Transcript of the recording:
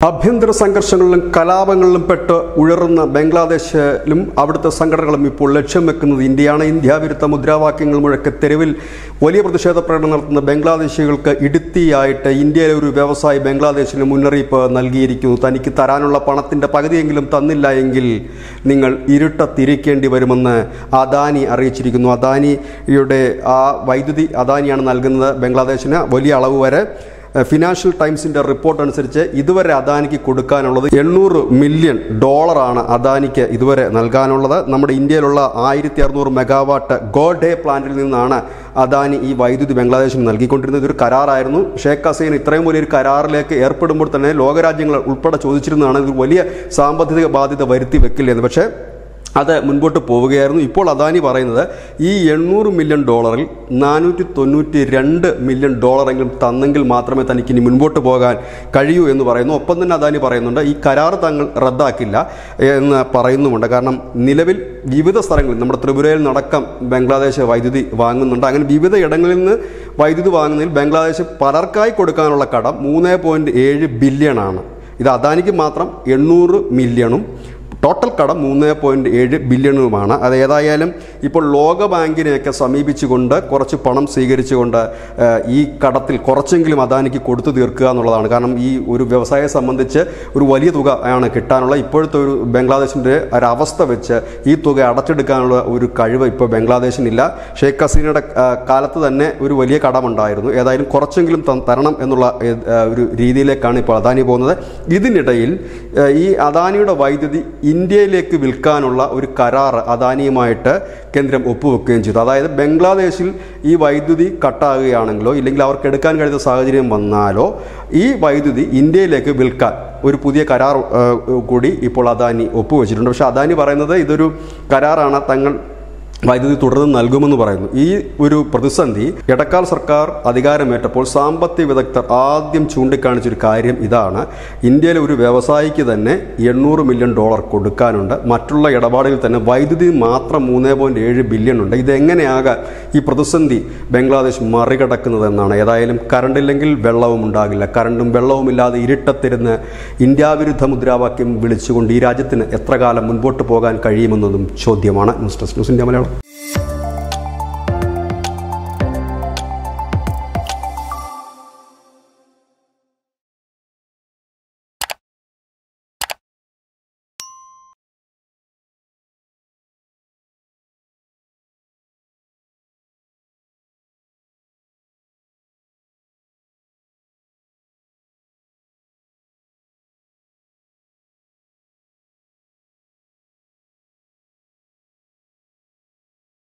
ആഭ്യന്തര സംഘർഷങ്ങളിലും കലാപങ്ങളിലും പെട്ട് ഉഴറുന്ന ബംഗ്ലാദേശിലും അവിടുത്തെ സംഘടനകളും ഇപ്പോൾ ലക്ഷ്യം വെക്കുന്നത് ഇന്ത്യയാണ് ഇന്ത്യ വിരുദ്ധ മുദ്രാവാക്യങ്ങൾ മുഴക്കി തെരുവിൽ വലിയ പ്രതിഷേധ പ്രകടനം നടത്തുന്ന ബംഗ്ലാദേശികൾക്ക് ഇടുത്തിയായിട്ട് ഇന്ത്യയിലെ ഒരു വ്യവസായി ബംഗ്ലാദേശിന് മുന്നറിയിപ്പ് നൽകിയിരിക്കുന്നു തനിക്ക് തരാനുള്ള പണത്തിന്റെ പകുതിയെങ്കിലും തന്നില്ല എങ്കിൽ നിങ്ങൾ ഇരുട്ടത്തിരിക്കേണ്ടി വരുമെന്ന് അദാനി അറിയിച്ചിരിക്കുന്നു അദാനിയുടെ ആ വൈദ്യുതി അദാനിയാണ് നൽകുന്നത് ബംഗ്ലാദേശിന് വലിയ അളവ് വരെ ഫിനാൻഷ്യൽ ടൈംസിന്റെ റിപ്പോർട്ട് അനുസരിച്ച് ഇതുവരെ അദാനിക്ക് കൊടുക്കാനുള്ളത് എണ്ണൂറ് മില്യൺ ഡോളറാണ് അദാനിക്ക് ഇതുവരെ നൽകാനുള്ളത് നമ്മുടെ ഇന്ത്യയിലുള്ള ആയിരത്തി അറുന്നൂറ് മെഗാവാട്ട് ഗോ ഡേ പ്ലാന്റിൽ നിന്നാണ് അദാനി ഈ വൈദ്യുതി ബംഗ്ലാദേശിന് നൽകിക്കൊണ്ടിരുന്നത് ഇതൊരു കരാറായിരുന്നു ഷേഖ് ഹസീൻ ഇത്രയും വലിയൊരു കരാറിലേക്ക് ഏർപ്പെടുമ്പോൾ തന്നെ ലോകരാജ്യങ്ങൾ ഉൾപ്പെടെ ചോദിച്ചിരുന്നതാണ് ഇത് വലിയ സാമ്പത്തിക ബാധ്യത വരുത്തി വെക്കില്ല എന്ന് പക്ഷേ അത് മുൻപോട്ട് പോവുകയായിരുന്നു ഇപ്പോൾ അദാനി പറയുന്നത് ഈ എണ്ണൂറ് മില്യൺ ഡോളറിൽ നാനൂറ്റി തൊണ്ണൂറ്റി രണ്ട് മില്യൺ ഡോളറെങ്കിലും തന്നെങ്കിൽ മാത്രമേ തനിക്ക് ഇനി മുൻപോട്ട് പോകാൻ കഴിയൂ എന്ന് പറയുന്നു ഒപ്പം തന്നെ അദാനി പറയുന്നുണ്ട് ഈ കരാർ തങ്ങൾ റദ്ദാക്കില്ല എന്ന് പറയുന്നുമുണ്ട് കാരണം നിലവിൽ വിവിധ സ്ഥലങ്ങളിൽ നമ്മുടെ ത്രിപുരയിൽ നടക്കം ബംഗ്ലാദേശ് വൈദ്യുതി വാങ്ങുന്നുണ്ട് അങ്ങനെ വിവിധ ഇടങ്ങളിൽ നിന്ന് വൈദ്യുതി വാങ്ങുന്നതിൽ ബംഗ്ലാദേശ് പലർക്കായി കൊടുക്കാനുള്ള കടം മൂന്ന് പോയിൻറ്റ് ഏഴ് ബില്യണാണ് ഇത് അദാനിക്ക് മാത്രം എണ്ണൂറ് മില്യണും ടോട്ടൽ കടം മൂന്ന് പോയിൻറ്റ് ഏഴ് ബില്യണുമാണ് അത് ഏതായാലും ഇപ്പോൾ ലോക ബാങ്കിനെയൊക്കെ സമീപിച്ചുകൊണ്ട് കുറച്ച് പണം സ്വീകരിച്ചുകൊണ്ട് ഏഹ്, ഈ കടത്തിൽ കുറച്ചെങ്കിലും അദാനിക്ക് കൊടുത്തു തീർക്കുക എന്നുള്ളതാണ് കാരണം ഈ ഒരു വ്യവസായത്തെ സംബന്ധിച്ച് ഒരു വലിയ തുക ആണ് കിട്ടാനുള്ള ഇപ്പോഴത്തെ ഒരു ബംഗ്ലാദേശിൻ്റെ ഒരവസ്ഥ വെച്ച് ഈ തുക അടച്ചെടുക്കാനുള്ള ഒരു കഴിവ് ഇപ്പോൾ ബംഗ്ലാദേശിനില്ല ഷെയ്ഖ് ഹസീനയുടെ ആ, കാലത്ത് തന്നെ ഒരു വലിയ കടമുണ്ടായിരുന്നു ഏതായാലും കുറച്ചെങ്കിലും ത- തരണം എന്നുള്ള ഏഹ്, ആ, ഒരു രീതിയിലേക്കാണ് ഇപ്പോൾ അദാനി പോകുന്നത് ഇതിനിടയിൽ ഏഹ്, ഈ അദാനിയുടെ വൈദ്യുതി ഇന്ത്യയിലേക്ക് വിൽക്കാനുള്ള ഒരു കരാർ അദാനിയുമായിട്ട് കേന്ദ്രം ഒപ്പുവെക്കുകയും ചെയ്തു അതായത് ബംഗ്ലാദേശിൽ ഈ വൈദ്യുതി കട്ടാകുകയാണെങ്കിലോ ഇല്ലെങ്കിൽ അവർക്ക് എടുക്കാൻ കഴിയുന്ന സാഹചര്യം വന്നാലോ ഈ വൈദ്യുതി ഇന്ത്യയിലേക്ക് വിൽക്കാൻ ഒരു പുതിയ കരാർ ഏഹ്, കൂടി ഇപ്പോൾ അദാനി ഒപ്പുവെച്ചിട്ടുണ്ട് പക്ഷേ അദാനി പറയുന്നത് ഇതൊരു കരാറാണ് തങ്ങൾ വൈദ്യുതി തുടർന്ന് നൽകുമെന്ന് പറയുന്നു ഈ ഒരു പ്രതിസന്ധി ഇടക്കാൽ സർക്കാർ അധികാരമേറ്റപ്പോൾ സാമ്പത്തിക വിദഗ്ധർ ആദ്യം ചൂണ്ടിക്കാണിച്ചൊരു കാര്യം ഇതാണ് ഇന്ത്യയിലെ ഒരു വ്യവസായിക്ക് തന്നെ എണ്ണൂറ് മില്യൺ ഡോളർ കൊടുക്കാനുണ്ട് മറ്റുള്ള ഇടപാടുകളിൽ തന്നെ വൈദ്യുതി മാത്രം മൂന്ന് പോയിൻറ്റ് ഏഴ് ബില്യൺ ഉണ്ട് ഇതെങ്ങനെയാകാൻ ഈ പ്രതിസന്ധി ബംഗ്ലാദേശ് മറികടക്കുന്നതെന്നാണ് ഏതായാലും കറണ്ടില്ലെങ്കിൽ വെള്ളവും ഉണ്ടാകില്ല കറണ്ടും വെള്ളവും ഇല്ലാതെ ഇരുട്ടത്തിരുന്ന് ഇന്ത്യാവിരുദ്ധ മുദ്രാവാക്യം വിളിച്ചുകൊണ്ട് ഈ രാജ്യത്തിന് എത്ര കാലം മുൻപോട്ട് പോകാൻ കഴിയുമെന്നതും ചോദ്യമാണ് news desk news India Malayalam